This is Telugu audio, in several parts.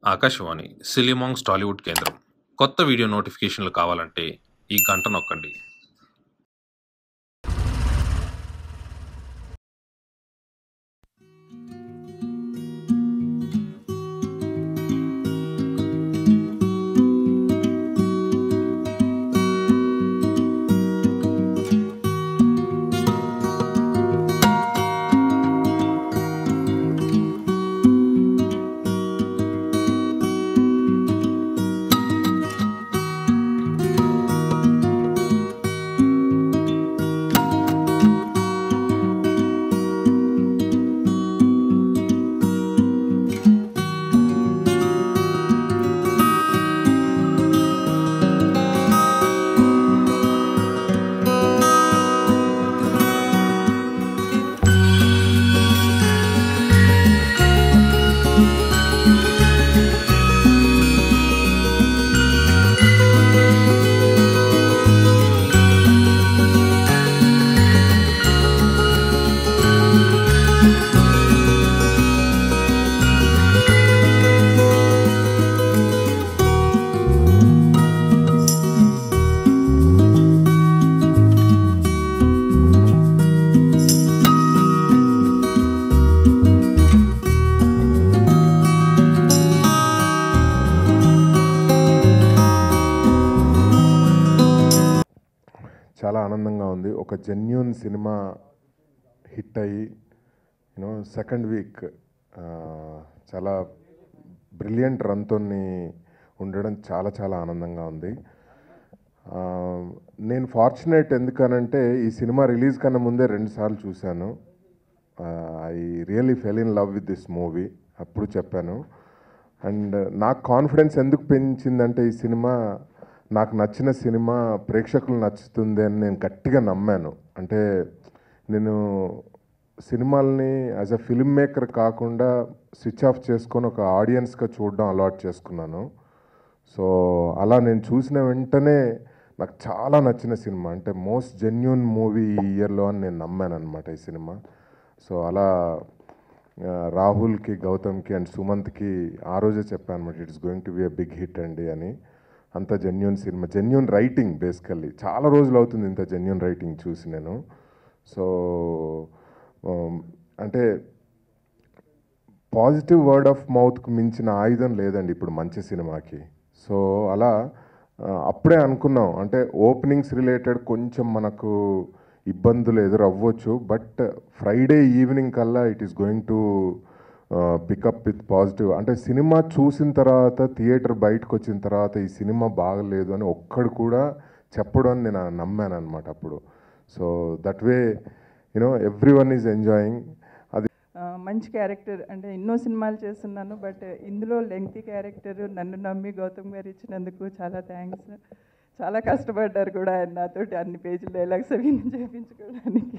ఆకాశవాణి సిలిమాంగ్స్ టాలీవుడ్ కేంద్రం కొత్త వీడియో నోటిఫికేషన్లు కావాలంటే ఈ గంట నొక్కండి చాలా ఆనందంగా ఉంది ఒక జెన్యున్ సినిమా హిట్ అయ్యి యూనో సెకండ్ వీక్ చాలా బ్రిలియంట్ రన్తో ఉండడం చాలా చాలా ఆనందంగా ఉంది ఆ, నేను ఫార్చునేట్ ఎందుకనంటే ఈ సినిమా రిలీజ్ కన్నా ముందే రెండుసార్లు చూశాను I really fell in love with this movie అప్పుడు చెప్పాను అండ్ నాకు కాన్ఫిడెన్స్ ఎందుకు పెంచిందంటే ఈ సినిమా నాకు నచ్చిన సినిమా ప్రేక్షకులు నచ్చుతుంది అని నేను గట్టిగా నమ్మాను అంటే నేను సినిమాల్ని యాజ్ అ ఫిల్మ్ మేకర్ కాకుండా స్విచ్ ఆఫ్ చేసుకొని ఒక ఆడియన్స్గా చూడడం అలవాటు చేసుకున్నాను సో అలా నేను చూసిన వెంటనే నాకు చాలా నచ్చిన సినిమా అంటే మోస్ట్ జెన్యున్ మూవీ ఈ ఇయర్లో అని నేను నమ్మాను అనమాట ఈ సినిమా సో అలా ఆ, రాహుల్కి గౌతమ్కి అండ్ సుమంత్కి ఆ రోజే చెప్పాను అనమాట it's going to be a big hit అండి అని అంత జెన్యున్ సినిమా జెన్యున్ రైటింగ్ బేసికల్లీ చాలా రోజులు అవుతుంది ఇంత జెన్యున్ రైటింగ్ చూసి నేను సో ఉమ్, అంటే పాజిటివ్ వర్డ్ ఆఫ్ మౌత్కి మించిన ఆయుధం లేదండి ఇప్పుడు మంచి సినిమాకి సో అలా ఆ, అప్పుడే అనుకున్నాం అంటే ఓపెనింగ్స్ రిలేటెడ్ కొంచెం మనకు ఇబ్బందులు ఎదురవ్వచ్చు బట్ ఫ్రైడే ఈవినింగ్ కల్లా it is going to pick up with positive అంటే సినిమా చూసిన తర్వాత థియేటర్ బయటకు వచ్చిన తర్వాత ఈ సినిమా బాగలేదు అని ఒక్కడు కూడా చెప్పడం అని నేను నమ్మాను అనమాట అప్పుడు so that way you know everyone is enjoying అది ఆ, మంచి క్యారెక్టర్ అంటే ఎన్నో సినిమాలు చేస్తున్నాను బట్ ఇందులో లెంగ్తీ క్యారెక్టర్ నన్ను నమ్మి గౌతమ్ గారు ఇచ్చినందుకు చాలా థ్యాంక్స్ చాలా కష్టపడ్డారు కూడా ఆయన నాతోటి అన్ని పేజీలు డైలాగ్స్ అవి ఇన్ని చేయించుకోవడానికి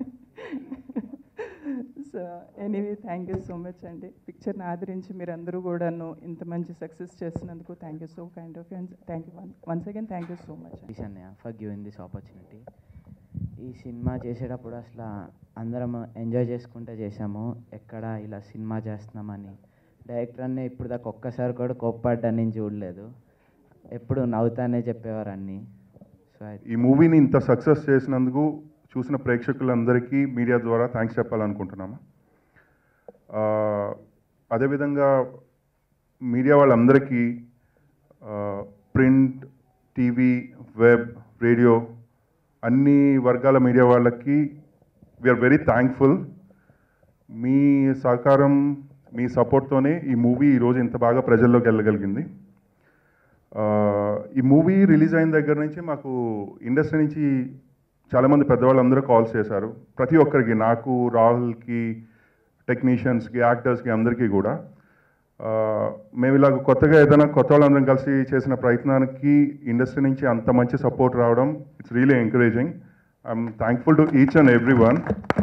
so anyway thank you so much అండి పిక్చర్ని ఆదరించి మీరు అందరూ కూడాను ఇంత మంచి సక్సెస్ చేసినందుకు thank you so kind of thank you once again thank you so much please అన్నయ్య ఫర్ గివింగ్ దిస్ ఆపర్చునిటీ ఈ సినిమా చేసేటప్పుడు అసలు అందరం ఎంజాయ్ చేసుకుంటే చేసాము ఎక్కడ ఇలా సినిమా చేస్తున్నామని డైరెక్టర్ అన్నీ ఇప్పుడు దాకా ఒక్కసారి కూడా కోప్పడ్డా నేను చూడలేదు ఎప్పుడు నవ్వుతానే చెప్పేవారు అన్నీ సో ఈ మూవీని ఇంత సక్సెస్ చేసినందుకు చూసిన ప్రేక్షకులందరికీ మీడియా ద్వారా థ్యాంక్స్ చెప్పాలనుకుంటున్నాము ఆ, అదేవిధంగా మీడియా వాళ్ళందరికీ ప్రింట్ టీవీ వెబ్ రేడియో అన్ని వర్గాల మీడియా వాళ్ళకి వీఆర్ వెరీ థ్యాంక్ఫుల్ మీ సహకారం మీ సపోర్ట్తోనే ఈ మూవీ ఈరోజు ఇంత బాగా ప్రజల్లోకి వెళ్ళగలిగింది ఆ, ఈ మూవీ రిలీజ్ అయిన దగ్గర నుంచి మాకు ఇండస్ట్రీ నుంచి చాలామంది పెద్దవాళ్ళందరూ కాల్స్ చేశారు ప్రతి ఒక్కరికి నాకు రాహుల్కి టెక్నీషియన్స్కి యాక్టర్స్కి అందరికీ కూడా ఆ, మేము ఇలాగ కొత్తగా ఏదైనా కొత్త వాళ్ళందరం కలిసి చేసిన ప్రయత్నానికి ఇండస్ట్రీ నుంచి అంత మంచి సపోర్ట్ రావడం it's really encouraging I'm thankful to each and every one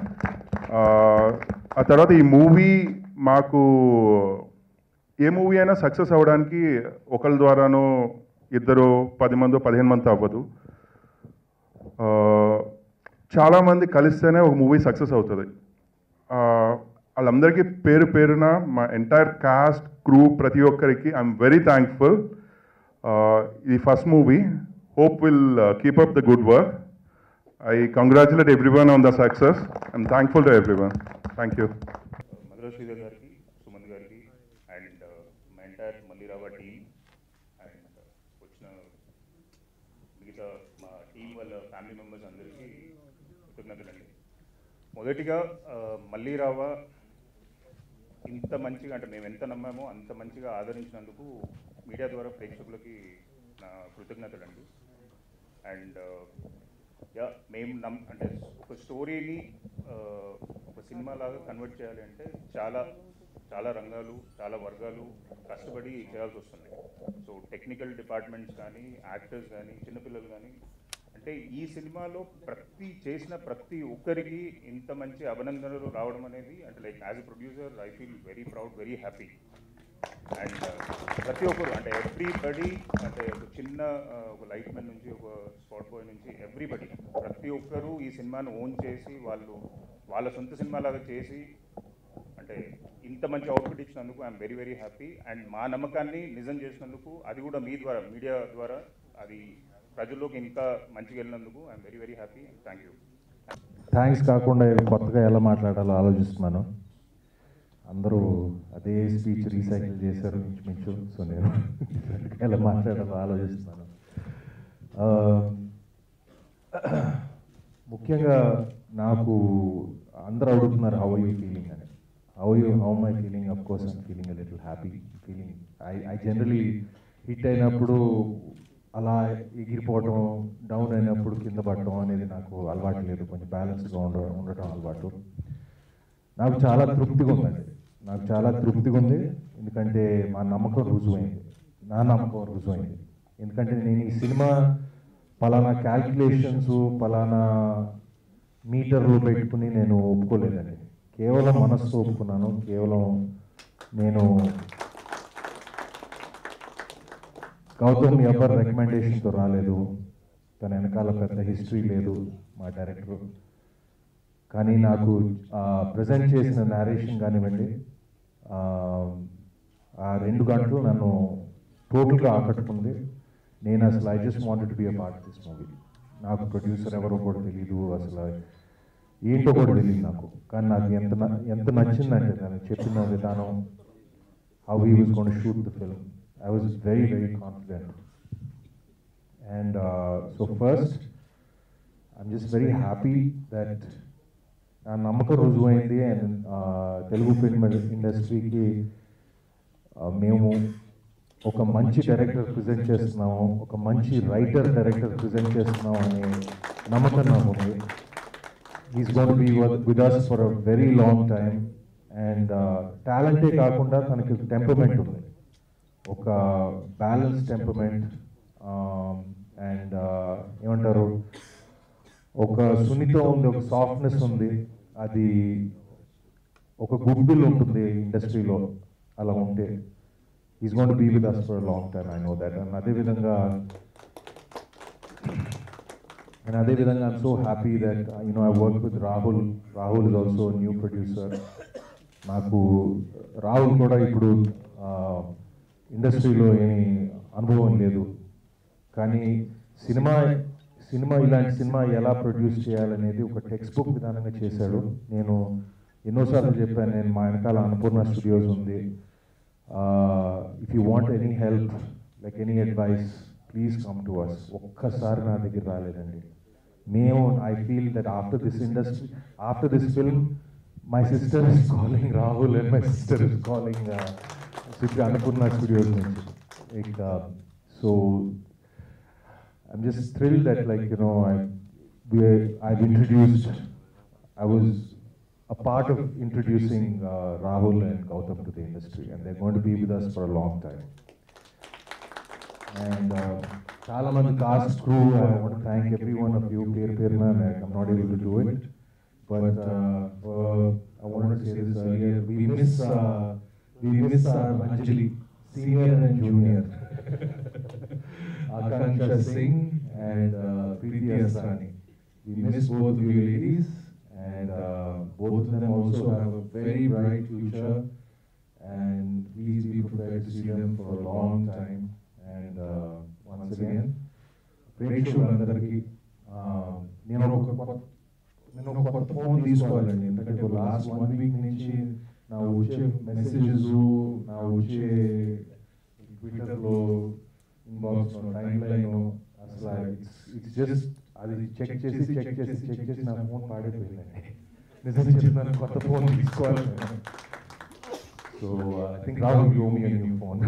ఆ తర్వాత ఈ మూవీ మాకు ఏ మూవీ అయినా సక్సెస్ అవ్వడానికి ఒకరి ద్వారానో ఇద్దరు పది మందో పదిహేను మంది అవ్వదు ఆ, చాలామంది కలిస్తేనే ఒక మూవీ సక్సెస్ అవుతుంది ఆ, వాళ్ళందరికీ పేరు పేరున మా ఎంటైర్ కాస్ట్ క్రూ ప్రతి ఒక్కరికి ఐఎమ్ వెరీ థ్యాంక్ఫుల్ ఇది first movie hope will keep up the good work I congratulate everyone on the success I'm thankful to everyone thank you Madhura Sreedhar గారికి సుమంత్ గారికి అండ్ మా ఎంటైర్ మల్లిరావ టీమ్ అండ్ వచ్చిన మిగతా మా టీం వాళ్ళ ఫ్యామిలీ మెంబర్స్ అందరికీ కృతజ్ఞతలండి మొదటిగా ఆ, మల్లిరావ ఇంత మంచిగా అంటే మేము ఎంత నమ్మామో అంత మంచిగా ఆదరించినందుకు మీడియా ద్వారా ప్రేక్షకులకి నా కృతజ్ఞతలండి అండ్ యా మేము నమ్ అంటే ఒక స్టోరీని ఆ, ఒక సినిమా లాగా కన్వర్ట్ చేయాలి అంటే చాలా చాలా రంగాలు చాలా వర్గాలు కష్టపడి చేయాల్సి వస్తుంది సో టెక్నికల్ డిపార్ట్మెంట్స్ కానీ యాక్టర్స్ కానీ చిన్నపిల్లలు కానీ అంటే ఈ సినిమాలో ప్రతి చేసిన ప్రతి ఒక్కరికి ఇంత మంచి అభినందనలు రావడం అనేది అంటే like as a producer I feel very proud very happy and ప్రతి ఒక్కరు అంటే ఎవ్రీబడి అంటే ఒక చిన్న ఆ, ఒక లైట్ మ్యాన్ నుంచి ఒక స్పాట్ బాయ్ నుంచి ఎవ్రీబడి ప్రతి ఒక్కరూ ఈ సినిమాను ఓన్ చేసి వాళ్ళు వాళ్ళ సొంత సినిమా లాగా చేసి అంటే ఇంత మంచి అవుట్పుట్ ఇచ్చినందుకు I'm very very happy and మా నమ్మకాన్ని నిజం చేసినందుకు అది కూడా మీ ద్వారా మీడియా ద్వారా అది ప్రజల్లోకి ఇంకా మంచిగా వెళ్ళినందుకు I'm very very happy thank you thanks కాకుండా కొత్తగా ఎలా మాట్లాడాలో ఆలోచిస్తున్నాను అందరూ అదే స్పీచ్ రీసైకిల్ చేశారు ఇంచుమించు సో నేను ఎలా మాట్లాడాలో ఆలోచిస్తున్నాను ఆ, ముఖ్యంగా నాకు అందరూ అడుగుతున్నారు హౌ యూ ఫీలింగ్ అని how you how my feeling of course I'm feeling little happy feeling I I generally hit అయినప్పుడు అలా ఎగిరిపోవటం డౌన్ అయినప్పుడు కింద పడటం అనేది నాకు అలవాటు లేదు కొంచెం బ్యాలెన్స్గా ఉండ ఉండటం అలవాటు నాకు చాలా తృప్తిగా ఉందండి నాకు చాలా తృప్తిగా ఉంది ఎందుకంటే మా నమ్మకం రుజువైంది నా నమ్మకం రుజువైంది ఎందుకంటే నేను ఈ సినిమా పలానా క్యాల్కులేషన్స్ పలానా మీటర్లు పెట్టుకుని నేను ఒప్పుకోలేదండి కేవలం మనస్సు ఒప్పుకున్నాను కేవలం నేను గౌతమ్ ఎవరు రికమెండేషన్తో రాలేదు తన వెనకాల పెద్ద హిస్టరీ లేదు మా డైరెక్టర్ కానీ నాకు ప్రజెంట్ చేసిన నేరేషన్ కానివ్వండి ఆ, ఆ రెండు గంటలు నన్ను టోటల్గా ఆకట్టుకుంది నేను అసలు I just wanted be a part this movie నాకు ప్రొడ్యూసర్ ఎవరో కూడా తెలియదు అసలు ఏంటో కూడా తెలియదు నాకు కానీ నాకు ఎంత న- ఎంత నచ్చిందంటే తను చెప్పిన విధానం how he was gonna shoot the film I was very very confident and so first I'm just very happy that నా నమ్మకం రుజువైంది అండ్ తెలుగు ఫిల్మ్ ఇండస్ట్రీకి మేము ఒక మంచి డైరెక్టర్ ప్రజెంట్ చేస్తున్నాము ఒక మంచి రైటర్ డైరెక్టర్ ప్రజెంట్ చేస్తున్నాము అనే నమ్మకం నాకు ఉంది is gonna be with us for a very long time and టాలెంటే కాకుండా తనకి టెంపర్మెంట్ ఉంది ఒక బ్యాలెన్స్ టెంపర్మెంట్ అండ్ ఏమంటారు ఒక సున్నితం ఉంది ఒక సాఫ్ట్నెస్ ఉంది అది ఒక గుడ్ విల్ ఉంటుంది ఇండస్ట్రీలో అలా ఉంటే is gonna be with us for long time I know that and అదేవిధంగా అండ్ అదేవిధంగా I'm so happy that you know I work with Rahul Rahul is also new producer నాకు రాహుల్ కూడా ఇప్పుడు ఇండస్ట్రీలో ఏమీ అనుభవం లేదు కానీ సినిమా సినిమా ఇలాంటి సినిమా ఎలా ప్రొడ్యూస్ చేయాలనేది ఒక టెక్స్ట్ బుక్ విధానంగా చేశాడు నేను ఎన్నోసార్లు చెప్పాను నేను మా వెనకాల అన్నపూర్ణ స్టూడియోస్ ఉంది if you want any help like any advice please come to us ఒక్కసారి నా దగ్గర రాలేదండి మేము I feel that after this industry after this film my sister is calling Rahul and my sister is calling Annapurna studios నుంచి ఇక so I'm just thrilled that, like, you know, I, we, I've introduced, I was a part of introducing uh, Rahul and Gautam to the industry, and they're going to be with us for a long time. And uh, చాలా మంది cast crew I want thank every one of you పేరు పేరున I'm not able to do it but I want say this earlier we miss we miss our Anjali senior and junior Akansha Singh and uh, Preeti Asrani. We miss both of you ladies and uh, both of them also have a very bright future. And please be prepared to see them for a long time. And uh, once again, ప్రేక్షకులందరికీ ఆ, నేను ఒక కొత్త- నేను ఒక కొత్త ఫోన్ తీసుకోవాలండి ఎందుకంటే లాస్ట్ వన్ వీక్ నుంచి నా వచ్చే మెసేజెస్ నా వచ్చే ట్విట్టర్లో ఇన్బాక్స్ టైం లైన్ అసలు ఇట్స్ జస్ట్ అది చెక్ చేసి చెక్ చేసి చెక్ చేసి నా ఫోన్ పాడైపోయిందండి నిజం చెప్తున్నాను కొత్త ఫోన్ తీసుకోవాలి so I think Rahul you me new phone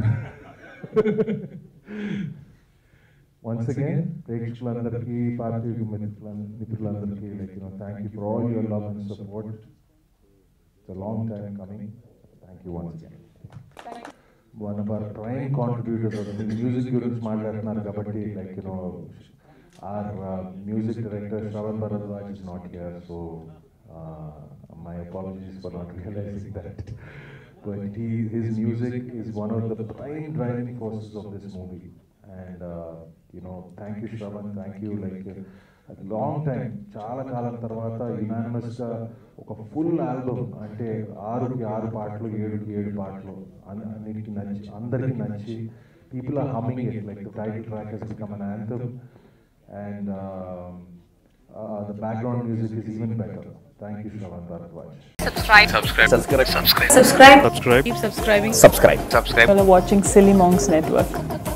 once again ప్రేక్షకులందరికీ పార్టీ మిత్రులందరికీ like you know thank you for all your love and support it's long time coming thank you once again one of our prime contributors music గురించి మాట్లాడుతున్నారు కాబట్టి like you know our music director Shravan Bharadwaj is not here so my apologies for not realising that but he, his music is one of the prime driving forces of this movie. And, uh, you know, thank you, Shravan, thank you. Like, uh, a long time, చాలా కాలం తర్వాత యునానిమస్గా ఒక ఫుల్ ఆల్బమ్ అంటే ఆరుకి ఆరు పాటలు ఏడుకి ఏడు పాటలు అన్- అన్నిటికీ నచ్చి అందరికీ నచ్చి people are humming it like the title track he's become an anthem and the background music is even better thank you Shravan Bharadwaj subscribe subscribe subscribe subscribe keep subscribing subscribe subscribe You're watching Silly Monks Network.